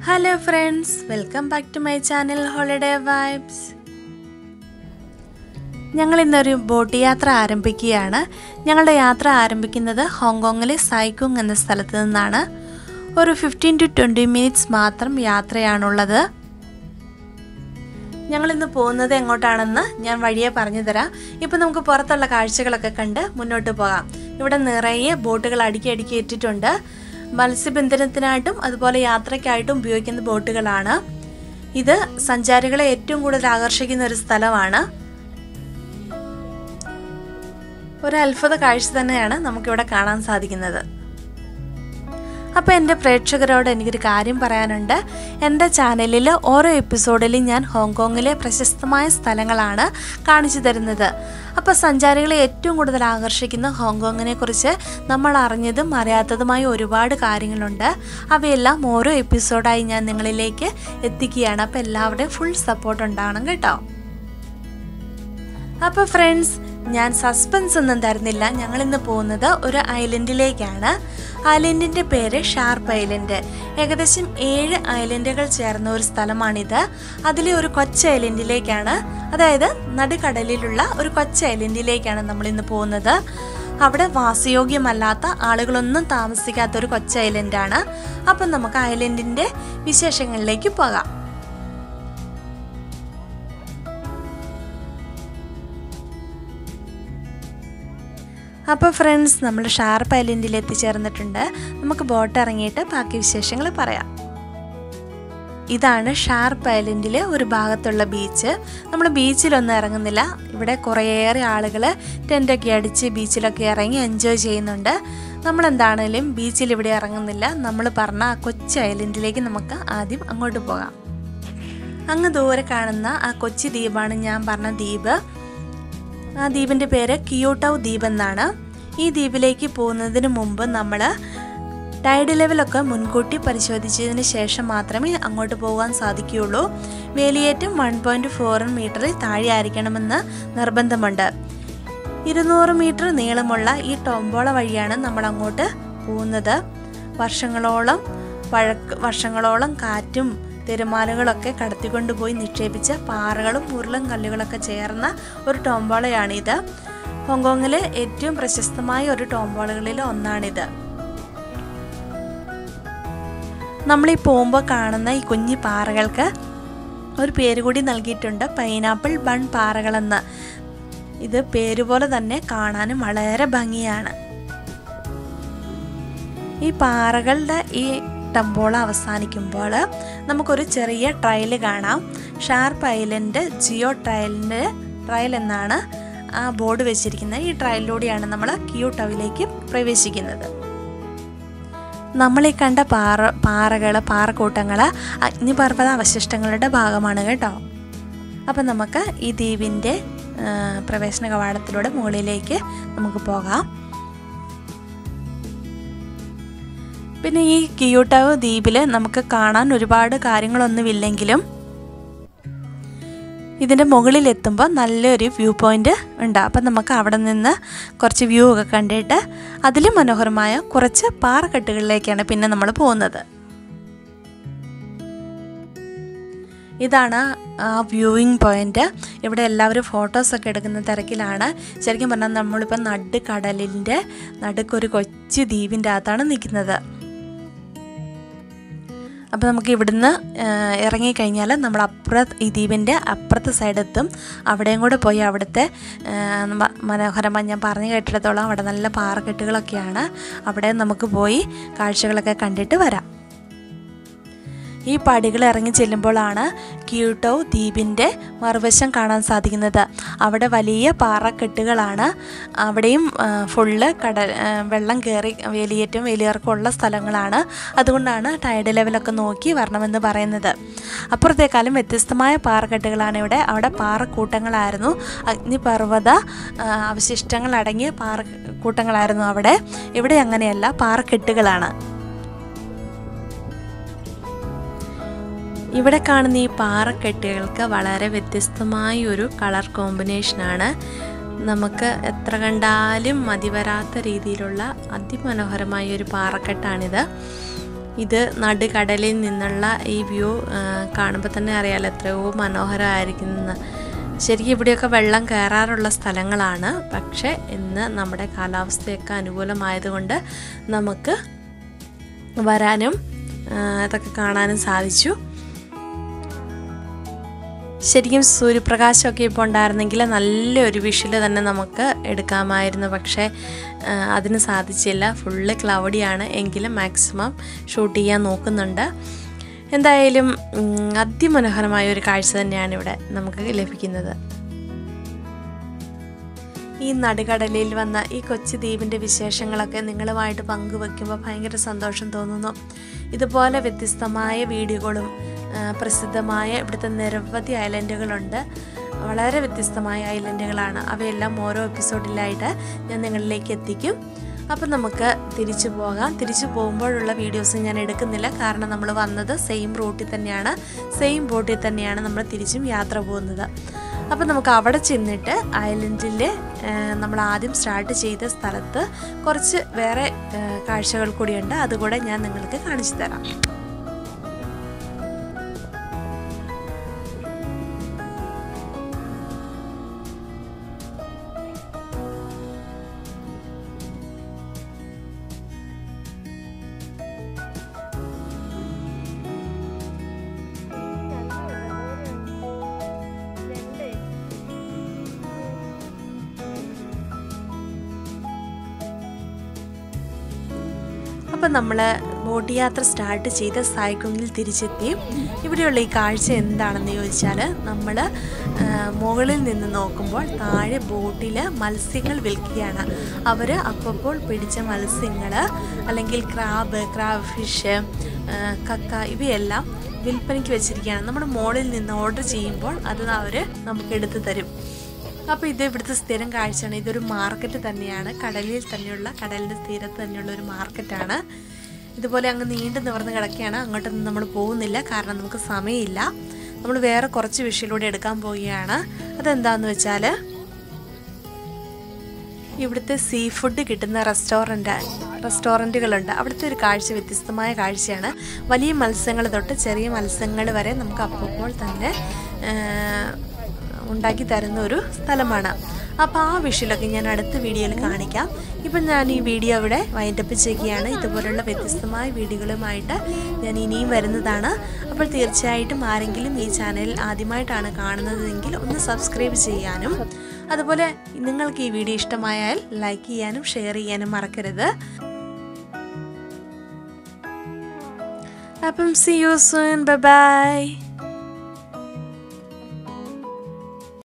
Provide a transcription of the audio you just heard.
hello friends welcome back to my channel holiday vibes ഞങ്ങൾ ഇന്നൊരു boat യാത്ര ആരംഭിക്കുകയാണ് ഞങ്ങളുടെ യാത്ര ആരംഭിക്കുന്നത് ഹോങ്കോങ്ങിലെ സൈക്കുങ് എന്ന സ്ഥലത്ത് നിന്നാണ് ഒരു ഫിഫ്റ്റീൻ ടു ട്വൻറ്റി മിനിറ്റ്സ് മാത്രം യാത്രയാണുള്ളത് ഞങ്ങളിന്ന് പോകുന്നത് എങ്ങോട്ടാണെന്ന് ഞാൻ വഴിയെ പറഞ്ഞു തരാം ഇപ്പം നമുക്ക് പുറത്തുള്ള കാഴ്ചകളൊക്കെ കണ്ട് മുന്നോട്ട് പോകാം ഇവിടെ നിറയെ ബോട്ടുകൾ അടുക്കി അടുക്കി ഇട്ടിട്ടുണ്ട് മത്സ്യബന്ധനത്തിനായിട്ടും അതുപോലെ യാത്രയ്ക്കായിട്ടും ഉപയോഗിക്കുന്ന ബോട്ടുകളാണ് ഇത് സഞ്ചാരികളെ ഏറ്റവും കൂടുതൽ ആകർഷിക്കുന്ന ഒരു സ്ഥലമാണ് ഒരു അത്ഭുത കാഴ്ച തന്നെയാണ് നമുക്കിവിടെ കാണാൻ സാധിക്കുന്നത് അപ്പോൾ എൻ്റെ പ്രേക്ഷകരോട് എനിക്കൊരു കാര്യം പറയാനുണ്ട് എൻ്റെ ചാനലിൽ ഓരോ എപ്പിസോഡിലും ഞാൻ ഹോങ്കോങ്ങിലെ പ്രശസ്തമായ സ്ഥലങ്ങളാണ് കാണിച്ചു തരുന്നത് അപ്പോൾ സഞ്ചാരികളെ ഏറ്റവും കൂടുതൽ ആകർഷിക്കുന്ന ഹോങ്കോങ്ങിനെ കുറിച്ച് നമ്മൾ അറിഞ്ഞതും അറിയാത്തതുമായ ഒരുപാട് കാര്യങ്ങളുണ്ട് അവയെല്ലാം ഓരോ എപ്പിസോഡായി ഞാൻ നിങ്ങളിലേക്ക് എത്തിക്കുകയാണ് അപ്പോൾ എല്ലാവരുടെയും ഫുൾ സപ്പോർട്ട് ഉണ്ടാവണം കേട്ടോ അപ്പോൾ ഫ്രണ്ട്സ് ഞാൻ സസ്പെൻസ് ഒന്നും തരുന്നില്ല ഞങ്ങൾ ഇന്ന് പോകുന്നത് ഒരു ഐലൻഡിലേക്കാണ് ഐലൻഡിൻ്റെ പേര് ഷാർപ്പ് ഐലൻഡ് ഏകദേശം ഏഴ് ഐലൻഡുകൾ ചേർന്ന ഒരു സ്ഥലമാണിത് അതിലെ ഒരു കൊച്ചു ഐലൻഡിലേക്കാണ് അതായത് നടുക്കടലിലുള്ള ഒരു കൊച്ചു ഐലൻഡിലേക്കാണ് നമ്മൾ ഇന്ന് പോകുന്നത് അവിടെ വാസയോഗ്യമല്ലാത്ത ആളുകളൊന്നും താമസിക്കാത്ത ഒരു കൊച്ചു ഐലൻഡാണ് അപ്പം നമുക്ക് ഐലൻഡിൻ്റെ വിശേഷങ്ങളിലേക്ക് പോകാം അപ്പോൾ ഫ്രണ്ട്സ് നമ്മൾ ഷാർപ്പ് ഐലൻഡിൽ എത്തിച്ചേർന്നിട്ടുണ്ട് നമുക്ക് ബോട്ട് ഇറങ്ങിയിട്ട് ബാക്കി വിശേഷങ്ങൾ പറയാം ഇതാണ് ഷാർപ്പ് ഐലൻഡിലെ ഒരു ഭാഗത്തുള്ള ബീച്ച് നമ്മൾ ബീച്ചിലൊന്നും ഇറങ്ങുന്നില്ല ഇവിടെ കുറേയേറെ ആളുകൾ ടെൻ്റൊക്കെ അടിച്ച് ബീച്ചിലൊക്കെ ഇറങ്ങി എൻജോയ് ചെയ്യുന്നുണ്ട് നമ്മൾ എന്താണേലും ബീച്ചിൽ ഇവിടെ ഇറങ്ങുന്നില്ല നമ്മൾ പറഞ്ഞ ആ കൊച്ചു ഐലൻഡിലേക്ക് നമുക്ക് ആദ്യം അങ്ങോട്ട് പോകാം അങ്ങ് ദൂരെ കാണുന്ന ആ കൊച്ചു ദ്വീപാണ് ഞാൻ പറഞ്ഞ ദ്വീപ് ആ ദ്വീപിൻ്റെ പേര് കിയോട്ടൗ ദ്വീപ് എന്നാണ് ഈ ദ്വീപിലേക്ക് പോകുന്നതിന് മുമ്പ് നമ്മൾ ടൈഡ് ലെവലൊക്കെ മുൻകൂട്ടി പരിശോധിച്ചതിന് ശേഷം മാത്രമേ അങ്ങോട്ട് പോകാൻ സാധിക്കുകയുള്ളൂ വേലിയേറ്റം വൺ പോയിൻറ്റ് ഫോർ മീറ്ററിൽ താഴെ ആയിരിക്കണമെന്ന് നിർബന്ധമുണ്ട് ഇരുന്നൂറ് മീറ്റർ നീളമുള്ള ഈ ടോംബോള വഴിയാണ് നമ്മൾ അങ്ങോട്ട് പോകുന്നത് വർഷങ്ങളോളം പഴക്ക വർഷങ്ങളോളം കാറ്റും തിരമാലകളൊക്കെ കടത്തിക്കൊണ്ടുപോയി നിക്ഷേപിച്ച പാറകളും ഉരുളും കല്ലുകളൊക്കെ ചേർന്ന ഒരു ടോംബോളയാണിത് ഹോങ്കോങ്ങിലെ ഏറ്റവും പ്രശസ്തമായ ഒരു ടോംബോളകളിൽ ഒന്നാണിത് നമ്മൾ ഈ പോകുമ്പോൾ കാണുന്ന ഈ കുഞ്ഞി പാറകൾക്ക് ഒരു പേര് കൂടി നൽകിയിട്ടുണ്ട് പൈനാപ്പിൾ ബൺ പാറകളെന്ന് ഇത് പേര് പോലെ തന്നെ കാണാനും വളരെ ഭംഗിയാണ് ഈ പാറകളുടെ ഈ ടംബോള അവസാനിക്കുമ്പോൾ നമുക്കൊരു ചെറിയ ട്രയൽ കാണാം ഷാർപ്പ് ഐലൻഡ് ജിയോ ട്രയലിൻ്റെ ട്രയൽ എന്നാണ് ആ ബോർഡ് വെച്ചിരിക്കുന്നത് ഈ ട്രയലിലൂടെയാണ് നമ്മൾ ക്യൂ ടവിലേക്ക് പ്രവേശിക്കുന്നത് നമ്മളീ കണ്ട പാറ പാറകൾ പാറക്കൂട്ടങ്ങൾ അഗ്നിപർവ്വത അവശിഷ്ടങ്ങളുടെ ഭാഗമാണ് കേട്ടോ അപ്പം നമുക്ക് ഈ ദ്വീപിൻ്റെ പ്രവേശന കവാടത്തിലൂടെ മുകളിലേക്ക് നമുക്ക് പോകാം പിന്നെ ഈ കിയൂട്ടാവ് ദ്വീപിൽ നമുക്ക് കാണാൻ ഒരുപാട് കാര്യങ്ങളൊന്നുമില്ലെങ്കിലും ഇതിൻ്റെ മുകളിൽ എത്തുമ്പോൾ നല്ലൊരു വ്യൂ പോയിൻ്റ് ഉണ്ട് അപ്പം നമുക്ക് അവിടെ നിന്ന് കുറച്ച് വ്യൂ ഒക്കെ കണ്ടിട്ട് അതിലും മനോഹരമായ കുറച്ച് പാറക്കെട്ടുകളിലേക്കാണ് പിന്നെ നമ്മൾ പോകുന്നത് ഇതാണ് ആ വ്യൂയിങ് പോയിൻ്റ് ഇവിടെ എല്ലാവരും ഫോട്ടോസൊക്കെ എടുക്കുന്ന തിരക്കിലാണ് ശരിക്കും പറഞ്ഞാൽ നമ്മളിപ്പോൾ നട് കടലിൻ്റെ നടുക്കൊരു കൊച്ചു ദ്വീപിൻ്റെ അകത്താണ് നിൽക്കുന്നത് അപ്പോൾ നമുക്ക് ഇവിടുന്ന് ഇറങ്ങിക്കഴിഞ്ഞാൽ നമ്മൾ അപ്പുറത്ത് ഈ ദ്വീപിൻ്റെ അപ്പുറത്തെ സൈഡെത്തും അവിടെയും കൂടെ പോയി അവിടുത്തെ മനോഹരമായി ഞാൻ പറഞ്ഞു കേട്ടിടത്തോളം അവിടെ നല്ല പാറക്കെട്ടുകളൊക്കെയാണ് അവിടെ നമുക്ക് പോയി കാഴ്ചകളൊക്കെ കണ്ടിട്ട് വരാം ഈ പടികൾ ഇറങ്ങി ചെല്ലുമ്പോഴാണ് ക്യൂട്ടോ ദ്വീപിൻ്റെ മറുവശം കാണാൻ സാധിക്കുന്നത് അവിടെ വലിയ പാറക്കെട്ടുകളാണ് അവിടെയും ഫുള്ള് കടൽ വെള്ളം കയറി വേലിയേറ്റവും വേലിയിറക്കമുള്ള സ്ഥലങ്ങളാണ് അതുകൊണ്ടാണ് ടൈഡ് ലെവലൊക്കെ നോക്കി വരണമെന്ന് പറയുന്നത് അപ്പുറത്തേക്കാളും വ്യത്യസ്തമായ പാറക്കെട്ടുകളാണ് ഇവിടെ അവിടെ പാറക്കൂട്ടങ്ങളായിരുന്നു അഗ്നിപർവ്വത അവശിഷ്ടങ്ങൾ അടങ്ങിയ പാറക്കൂട്ടങ്ങളായിരുന്നു അവിടെ ഇവിടെ അങ്ങനെയല്ല പാറക്കെട്ടുകളാണ് ഇവിടെ കാണുന്ന ഈ പാറക്കെട്ടുകൾക്ക് വളരെ വ്യത്യസ്തമായ ഒരു കളർ കോമ്പിനേഷനാണ് നമുക്ക് എത്ര കണ്ടാലും മതി വരാത്ത രീതിയിലുള്ള അതിമനോഹരമായ ഒരു പാറക്കെട്ടാണിത് ഇത് നടുകടലിൽ നിന്നുള്ള ഈ വ്യൂ കാണുമ്പോൾ തന്നെ അറിയാലോ എത്രയോ മനോഹരമായിരിക്കുമെന്ന് ശരിക്കും ഇവിടെയൊക്കെ വെള്ളം കയറാറുള്ള സ്ഥലങ്ങളാണ് പക്ഷേ ഇന്ന് നമ്മുടെ കാലാവസ്ഥയൊക്കെ അനുകൂലമായതുകൊണ്ട് നമുക്ക് വരാനും ഇതൊക്കെ കാണാനും സാധിച്ചു ശരിക്കും സൂര്യപ്രകാശമൊക്കെ ഇപ്പോൾ ഉണ്ടായിരുന്നെങ്കിൽ നല്ലൊരു വിഷ്വൽ തന്നെ നമുക്ക് എടുക്കാമായിരുന്നു പക്ഷേ അതിന് സാധിച്ചില്ല ഫുള്ള് ക്ലൗഡിയാണ് എങ്കിലും മാക്സിമം ഷൂട്ട് ചെയ്യാൻ നോക്കുന്നുണ്ട് എന്തായാലും അതിമനോഹരമായ ഒരു കാഴ്ച തന്നെയാണ് ഇവിടെ നമുക്ക് ലഭിക്കുന്നത് ഈ നടുകടലിൽ വന്ന ഈ കൊച്ചു ദ്വീപിൻ്റെ വിശേഷങ്ങളൊക്കെ നിങ്ങളുമായിട്ട് പങ്കുവെക്കുമ്പോൾ ഭയങ്കര സന്തോഷം തോന്നുന്നു ഇതുപോലെ വ്യത്യസ്തമായ വീഡിയോകളും പ്രസിദ്ധമായ ഇവിടുത്തെ നിരവധി ഐലൻഡുകളുണ്ട് വളരെ വ്യത്യസ്തമായ ഐലൻഡുകളാണ് അവയെല്ലാം ഓരോ എപ്പിസോഡിലായിട്ട് ഞാൻ നിങ്ങളിലേക്ക് എത്തിക്കും അപ്പം നമുക്ക് തിരിച്ചു പോകാം തിരിച്ചു പോകുമ്പോഴുള്ള വീഡിയോസ് ഞാൻ എടുക്കുന്നില്ല കാരണം നമ്മൾ വന്നത് സെയിം റൂട്ടിൽ തന്നെയാണ് സെയിം ബോട്ടിൽ തന്നെയാണ് നമ്മൾ തിരിച്ചും യാത്ര പോകുന്നത് അപ്പം നമുക്ക് അവിടെ ചെന്നിട്ട് ഐലൻഡിൽ നമ്മൾ ആദ്യം സ്റ്റാർട്ട് ചെയ്ത സ്ഥലത്ത് കുറച്ച് വേറെ കാഴ്ചകൾ കൂടിയുണ്ട് അതുകൂടെ ഞാൻ നിങ്ങൾക്ക് കാണിച്ചു തരാം അപ്പം നമ്മൾ ബോട്ട് യാത്ര സ്റ്റാർട്ട് ചെയ്ത് സായ്ക്കുങ്ങിൽ തിരിച്ചെത്തി ഇവിടെയുള്ള ഈ കാഴ്ച എന്താണെന്ന് ചോദിച്ചാൽ നമ്മൾ മുകളിൽ നിന്ന് നോക്കുമ്പോൾ താഴെ ബോട്ടിൽ മത്സ്യങ്ങൾ വിൽക്കുകയാണ് അവർ അപ്പോൾ പിടിച്ച മത്സ്യങ്ങൾ അല്ലെങ്കിൽ ക്രാബ് ക്രാബ് ഫിഷ് കക്ക ഇവയെല്ലാം വിൽപ്പനയ്ക്ക് വെച്ചിരിക്കുകയാണ് നമ്മൾ മുകളിൽ നിന്ന് ഓർഡർ ചെയ്യുമ്പോൾ അത് അവർ നമുക്ക് എടുത്തു തരും അപ്പോൾ ഇത് ഇവിടുത്തെ സ്ഥിരം കാഴ്ചയാണ് ഇതൊരു മാർക്കറ്റ് തന്നെയാണ് കടലിൽ തന്നെയുള്ള കടലിൻ്റെ തീരത്ത് തന്നെയുള്ള ഒരു മാർക്കറ്റാണ് ഇതുപോലെ അങ്ങ് നീണ്ടു നിവർന്ന് കിടക്കുകയാണ് അങ്ങോട്ടൊന്നും നമ്മൾ പോകുന്നില്ല കാരണം നമുക്ക് സമയമില്ല നമ്മൾ വേറെ കുറച്ച് വിഷയിലൂടെ എടുക്കാൻ പോവുകയാണ് അതെന്താന്ന് വെച്ചാൽ ഇവിടുത്തെ സീ ഫുഡ് കിട്ടുന്ന റെസ്റ്റോറൻറ്റ് റെസ്റ്റോറൻറ്റുകളുണ്ട് അവിടുത്തെ ഒരു കാഴ്ച വ്യത്യസ്തമായ കാഴ്ചയാണ് വലിയ മത്സ്യങ്ങൾ തൊട്ട് ചെറിയ മത്സ്യങ്ങൾ വരെ നമുക്ക് അപ്പോൾ തന്നെ ഉണ്ടാക്കി തരുന്ന ഒരു സ്ഥലമാണ് അപ്പോൾ ആ വിഷയിലൊക്കെ ഞാൻ അടുത്ത വീഡിയോയിൽ കാണിക്കാം ഇപ്പം ഞാൻ ഈ വീഡിയോ ഇവിടെ വൈൻഡപ്പ് ചെയ്യുകയാണ് ഇതുപോലുള്ള വ്യത്യസ്തമായ വീഡിയോകളുമായിട്ട് ഞാൻ ഇനിയും വരുന്നതാണ് അപ്പോൾ തീർച്ചയായിട്ടും ആരെങ്കിലും ഈ ചാനൽ ആദ്യമായിട്ടാണ് കാണുന്നതെങ്കിൽ ഒന്ന് സബ്സ്ക്രൈബ് ചെയ്യാനും അതുപോലെ നിങ്ങൾക്ക് ഈ വീഡിയോ ഇഷ്ടമായാൽ ലൈക്ക് ചെയ്യാനും ഷെയർ ചെയ്യാനും മറക്കരുത് അപ്പം സി യു സൂൻ ബൈ